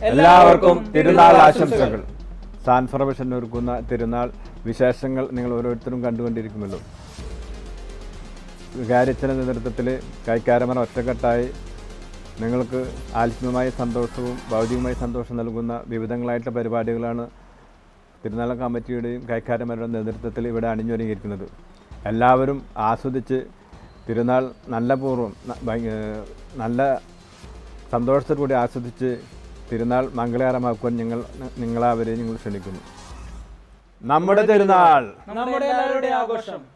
എല്ലാവർക്കും തിരുനാൾ ആശംസകൾ സാൻ ഫർമേഷൻ ഒരുക്കുന്ന തിരുനാൾ വിശേഷങ്ങൾ നിങ്ങൾ ഓരോരുത്തരും കണ്ടുകൊണ്ടിരിക്കുമല്ലോ വികാരിച്ചന്റെ നേതൃത്വത്തിൽ കൈക്കാരമർ ഒറ്റക്കെട്ടായി നിങ്ങൾക്ക് ആത്മീയമായ സന്തോഷവും ഭൗതികമായ സന്തോഷം നൽകുന്ന വിവിധങ്ങളായിട്ടുള്ള പരിപാടികളാണ് തിരുനാൾ കമ്മിറ്റിയുടെയും കൈക്കാരന്മാരുടെ നേതൃത്വത്തിൽ ഇവിടെ അണിഞ്ഞൊരുങ്ങിയിരിക്കുന്നത് എല്ലാവരും ആസ്വദിച്ച് തിരുനാൾ നല്ല പൂർവ്വം ന- ഭയ- ഏഹ് നല്ല സന്തോഷത്തോടു കൂടി ആസ്വദിച്ച് തിരുനാൾ മംഗളകരമാക്കുവാൻ ഞങ്ങൾ നിങ്ങളാവരെയും ഞങ്ങൾ ക്ഷണിക്കുന്നു നമ്മുടെ തിരുനാൾ നമ്മുടെ എല്ലാവരുടെയും ആഘോഷം